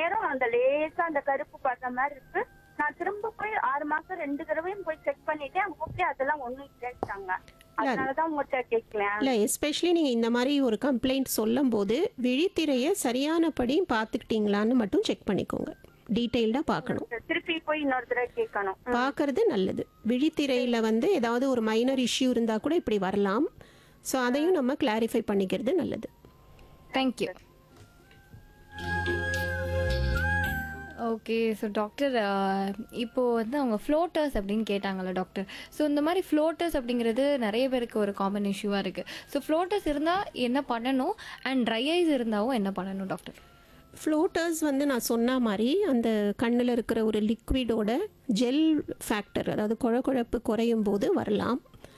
நேரம் அந்த லேசா அந்த கருப்பு படுற மாதிரி இருக்கு நான் திரும்ப போய் ஆறு மாசம் ரெண்டு தடவையும் போய் செக் பண்ணிட்டேன் ஓகே அதெல்லாம் ஒண்ணும் இல்லைட்டாங்க அதனாலதான் உங்கள்கிட்ட கேட்கலாம் இல்லை எஸ்பெஷலி நீங்கள் இந்த மாதிரி ஒரு கம்ப்ளைண்ட் சொல்லும்போது விழித்திரையை சரியானபடி பார்த்துக்கிட்டீங்களான்னு மட்டும் செக் பண்ணிக்கோங்க டீட்டெயில்டாக பார்க்கணும் திருப்பி போய் இன்னொரு தடவை கேட்கணும் பார்க்கறது நல்லது விழித்திரையில் வந்து ஏதாவது ஒரு மைனர் இஷ்யூ இருந்தால் கூட இப்படி வரலாம் ஸோ அதையும் நம்ம கிளாரிஃபை பண்ணிக்கிறது நல்லது தேங்க்யூ ஓகே ஸோ டாக்டர் இப்போ வந்து அவங்க ஃப்ளோட்டர்ஸ் அப்படின்னு கேட்டாங்கல்ல டாக்டர் ஸோ இந்த மாதிரி ஃப்ளோட்டர்ஸ் அப்படிங்கிறது நிறைய பேருக்கு ஒரு காமன் இஷ்யூவாக இருக்குது ஸோ ஃப்ளோட்டர்ஸ் இருந்தால் என்ன பண்ணணும் அண்ட் ட்ரை ஐஸ் இருந்தாவும் என்ன பண்ணணும் டாக்டர் ஃப்ளோட்டர்ஸ் வந்து நான் சொன்ன மாதிரி அந்த கண்ணில் இருக்கிற ஒரு லிக்விடோட ஜெல் ஃபேக்டர் அதாவது குழ குழப்பு குறையும் போது வரலாம்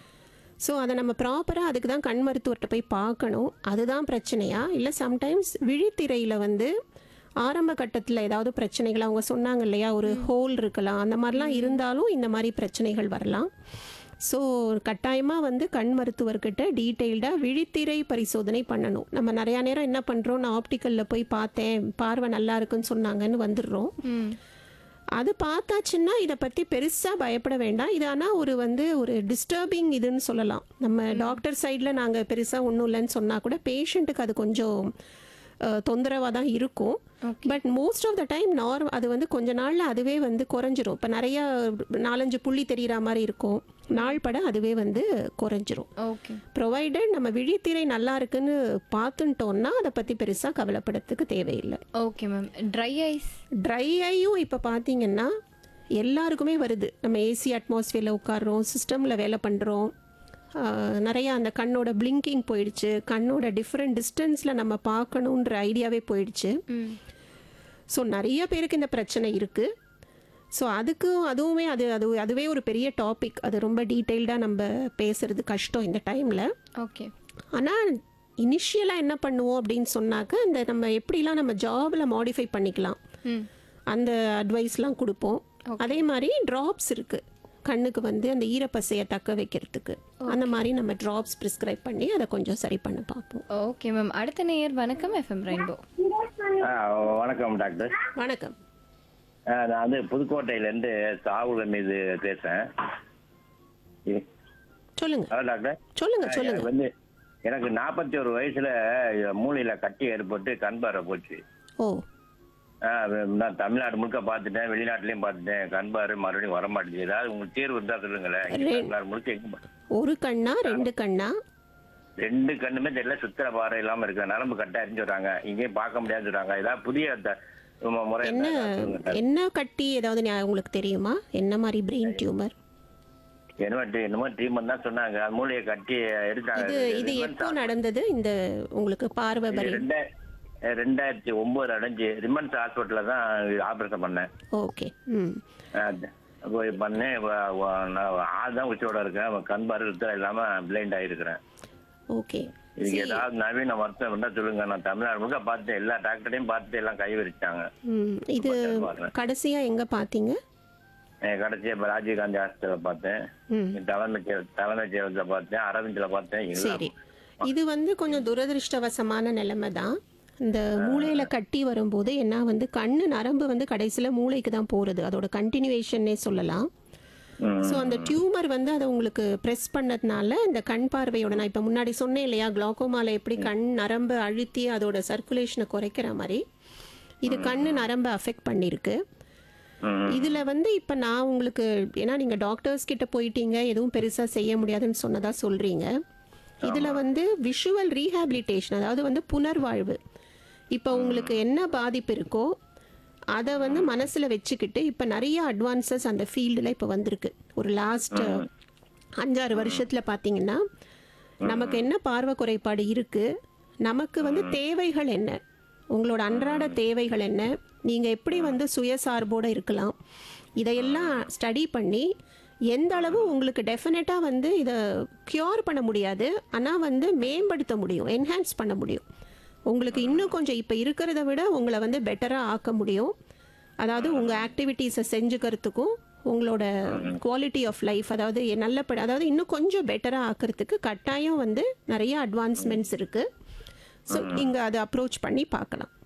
ஸோ அதை நம்ம ப்ராப்பராக அதுக்கு தான் கண் மருத்துவர்கிட்ட போய் பார்க்கணும் அதுதான் பிரச்சனையா இல்லை சம்டைம்ஸ் விழித்திரையில் வந்து ஆரம்ப கட்டத்தில் ஏதாவது பிரச்சனைகள் அவங்க சொன்னாங்க இல்லையா ஒரு ஹோல் இருக்கலாம் அந்த மாதிரிலாம் இருந்தாலும் இந்த மாதிரி பிரச்சனைகள் வரலாம் ஸோ கட்டாயமாக வந்து கண் மருத்துவர்கிட்ட டீட்டெயில்டாக விழித்திரை பரிசோதனை பண்ணணும் நம்ம நிறையா நேரம் என்ன பண்ணுறோம் நான் ஆப்டிக்கலில் போய் பார்த்தேன் பார்வை நல்லா இருக்குன்னு சொன்னாங்கன்னு வந்துடுறோம் ம் அது பார்த்தாச்சுன்னா இதை பற்றி பெருசாக பயப்பட வேண்டாம் இது ஆனால் ஒரு வந்து ஒரு டிஸ்டர்பிங் இதுன்னு சொல்லலாம் நம்ம டாக்டர் சைடில் நாங்கள் பெருசாக ஒன்றும் இல்லைன்னு சொன்னால் கூட பேஷண்ட்டுக்கு அது கொஞ்சம் தொந்தரவாக தான் இருக்கும் but most of the time norm அது வந்து கொஞ்ச நாளில் அதுவே வந்து குறைஞ்சிரும் இப்போ நிறைய நாலஞ்சு புள்ளி தெரிகிற மாதிரி இருக்கும் நாள் பட அதுவே வந்து குறைஞ்சிரும் ஓகே ப்ரொவைடட் நம்ம விழித்திரை நல்லா இருக்குன்னு பார்த்துட்டோம்னா அதை பற்றி பெருசாக கவலைப்படத்துக்கு தேவையில்லை okay ma'am dry eyes dry ஐயும் இப்போ பார்த்தீங்கன்னா எல்லாருக்குமே வருது நம்ம ஏசி அட்மாஸ்ஃபியரில் உட்காடுறோம் சிஸ்டமில் வேலை பண்ணுறோம் நிறையா அந்த கண்ணோட பிளிங்கிங் போயிடுச்சு கண்ணோட டிஃப்ரெண்ட் டிஸ்டன்ஸில் நம்ம பார்க்கணுன்ற ஐடியாவே போயிடுச்சு ம் ஸோ நிறைய பேருக்கு இந்த பிரச்சனை இருக்குது ஸோ அதுக்கு அதுவுமே அது அது அதுவே ஒரு பெரிய டாபிக் அது ரொம்ப டீட்டெயில்டாக நம்ம பேசுறது கஷ்டம் இந்த டைமில் ஓகே ஆனால் இனிஷியலாக என்ன பண்ணுவோம் அப்படின்னு சொன்னாக்க அந்த நம்ம எப்படிலாம் நம்ம ஜாபில் மாடிஃபை பண்ணிக்கலாம் ம் அந்த அட்வைஸ்லாம் கொடுப்போம் அதே மாதிரி ட்ராப்ஸ் இருக்குது கண்ணுக்கு வந்து அந்த ஈரப்பசையை தக்க வைக்கிறதுக்கு அந்த மாதிரி நம்ம ட்ராப்ஸ் ப்ரிஸ்கிரைப் பண்ணி அதை கொஞ்சம் சரி பண்ண பார்ப்போம் ஓகே மேம் அடுத்த நேயர் வணக்கம் எஃப்எம் ரெயின்போ ஆ, வணக்கம் டாக்டர் வணக்கம் ஆ, நான் வந்து புதுக்கோட்டையிலேருந்து சாகுல மீது பேசுறேன் இ- சொல்லுங்க ஹலோ டாக்டர் சொல்லுங்க எனக்கு சொல்லுங்க வந்து எனக்கு நாற்பத்தி ஒரு வயசுல மூளையில கட்டி ஏற்பட்டு கண் பார்வை போச்சு ஓ ஆ, நான் தமிழ்நாடு முழுக்க பார்த்துட்டேன் வெளிநாட்டுலயும் பார்த்துட்டேன் கண் பார்வை மறுபடியும் வர மாட்டேங்குது ஏதாவது உங்களுக்கு தீர்வு இருந்தா சொல்லுங்களேன் இங்க ரெ- தமிழ்நாடு முழுக்க எங்க பா- ஒரு கண்ணா ரெண்டு கண்ணா ரெண்டு கண்ணுமே தெரியல சுத்திர பார்வை இல்லாம இருக்கு நரம்பு கட்ட அறிஞ்சு சொல்றாங்க இங்கேயும் பார்க்க முடியாதுன்னு சொல்றாங்க ஏதாவது புதிய த- மு- முறை என்ன இருந்தா சொல்லுங்க டாக்டர். என்ன கட்டி ஏதாவது ஞா- உங்களுக்கு தெரியுமா என்ன மாதிரி பிரெயின் டியூமர் என்னமோ ட்ரீ- என்னமோ ட்ரீட்மெண்ட் தான் சொன்னாங்க அது மூளையை கட்டி எடுத்தாங்க இது இது எப்போ நடந்தது இந்த உங்களுக்கு பார்வை இது பரி ரெண்டா- ரெண்டாயிரத்தி ஒன்பது அடைஞ்சு ரிமன்ஸ் ஹாஸ்பிட்டல்ல தான் ஆபரேஷன் பண்ணேன் ஓகே ம் அஹ் போய் பண்ணேன் வ- வ- நான் ஆள் தான் உச்சியோட இருக்கேன் கண் பார்வை இல்லாம பிளைண்ட் ஆயிருக்கிறேன் ஓகே இதுக்கு ஏதாவது நவீன மருத்துவம் இருந்தா சொல்லுங்க நான் தமிழ்நாடு முழுக்க பார்த்து எல்லா டாக்டரையும் பார்த்து எல்லாம் கை விரிச்சாங்க ம் இது பாருங்க. கடைசியாக எங்கே பார்த்தீங்க அஹ் கடைசியா இப்ப ராஜீவ்காந்தி ஹாஸ்பிட்டல பார்த்தேன் ம் தலைமை செயல்- தலைமை செயலகத்துல பார்த்தேன் அரவிந்த்ல பார்த்தேன் எல்லாம் சரி இது வந்து கொஞ்சம் துரதிருஷ்டவசமான நிலைமை தான் இந்த மூளையில் கட்டி வரும்போது என்ன வந்து கண்ணு நரம்பு வந்து கடைசியில் மூளைக்கு தான் போகிறது அதோட கண்டினியூவேஷன்னே சொல்லலாம் ம். ஸோ அந்த டியூமர் வந்து அதை உங்களுக்கு ப்ரெஸ் பண்ணதுனால இந்த கண் பார்வையோட நான் இப்போ முன்னாடி சொன்னேன் இல்லையா குளாக்கோமால எப்படி கண் நரம்பு அழுத்தி அதோட சர்க்குலேஷனை குறைக்கிற மாதிரி இது கண்ணு நரம்பை அஃபெக்ட் பண்ணியிருக்கு ம். இதுல வந்து இப்ப நான் உங்களுக்கு ஏன்னா நீங்க டாக்டர்ஸ் கிட்ட போயிட்டீங்க எதுவும் பெருசா செய்ய முடியாதுன்னு சொன்னதா சொல்றீங்க இதுல வந்து விஷுவல் ரீஹாபிலிட்டேஷன் அதாவது வந்து புனர்வாழ்வு இப்போ உங்களுக்கு என்ன பாதிப்பு இருக்கோ அதை வந்து மனசுல வச்சுக்கிட்டு இப்ப நிறைய அட்வான்சஸ் அந்த ஃபீல்டில் இப்போ வந்திருக்கு ஒரு லாஸ்ட் அஞ்சாறு வருஷத்துல பாத்தீங்கன்னா நமக்கு என்ன பார்வை குறைபாடு இருக்கு நமக்கு வந்து தேவைகள் என்ன உங்களோட அன்றாட தேவைகள் என்ன நீங்க எப்படி வந்து சுயசார்போட இருக்கலாம் இதையெல்லாம் ஸ்டடி பண்ணி எந்த அளவு உங்களுக்கு டெஃபினட்டாக வந்து இதை க்யூர் பண்ண முடியாது ஆனால் வந்து மேம்படுத்த முடியும் என்ஹான்ஸ் பண்ண முடியும் உங்களுக்கு இன்னும் கொஞ்சம் இப்போ இருக்கிறத விட உங்களை வந்து பெட்டராக ஆக்க முடியும் அதாவது உங்கள் ஆக்டிவிட்டீஸை செஞ்சுக்கிறதுக்கும் உங்களோட குவாலிட்டி ஆஃப் லைஃப் அதாவது நல்லபடி அதாவது இன்னும் கொஞ்சம் பெட்டராக ஆக்கிறதுக்கு கட்டாயம் வந்து நிறைய அட்வான்ஸ்மெண்ட்ஸ் இருக்குது ஸோ நீங்கள் அதை அப்ரோச் பண்ணி பார்க்கலாம்